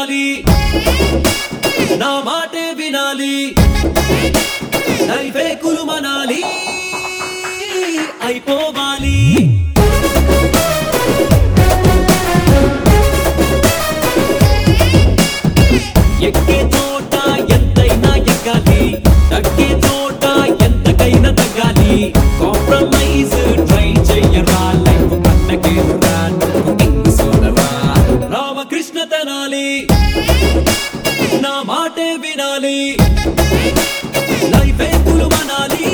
తనాలి నా మాటే వినాలి లైఫే కులుమనాలి అయిపోవాలి ఎక్కే చోట ఎంతైనా ఎక్కాలి తగ్గే చోట ఎంతకైనా తగ్గాలి కాంప్రమైజ్ ట్రై చెయ్యరా లైఫ్ పట్టకేరా నువ్వు కింగ్ సోదరా రామకృష్ణ తనాలి నా మాటే వినాలి లైఫే కులుమనాలి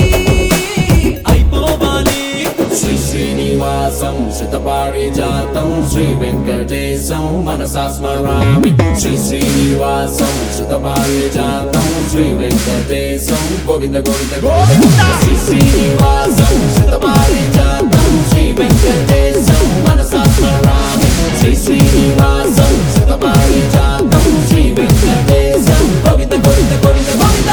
అయిపోవాలి శ్రీ శ్రీనివాసం శతపారిజాతం శ్రీ వెంకటేశం మనసా స్మరామి శ్రీ శ్రీనివాసం శతపారిజాతం శ్రీ వెంకటేశం గోవింద గోవింద గోవింద శ్రీ శ్రీనివాసం శతపారిజాతం శ్రీ వెంకటేశం మనసా స్మరామి శ్రీ శ్రీనివాసం శతపారిజాతం శ్రీ వెంకటేశం గోవింద గోవింద గోవింద గోవింద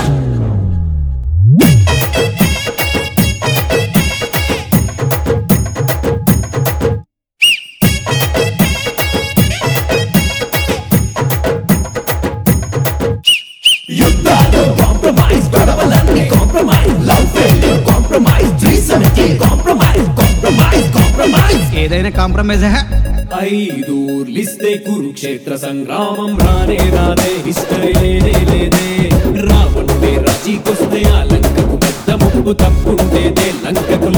యుద్ధాలు కాంప్రమైజ్ గొడవలన్నీ compromise love failure compromise three compromise compromise compromise ఏదైనా కాంప్రమైజ్ ఐదూర్లిస్తే కురుక్షేత్ర సంగ్రామం రానే రాదే హిస్టరీ లేనే లేదే రావణుడే రాజీకొస్తే ఆ లంకకు పెద్ద ముప్పు తప్పుండేదే లంకకు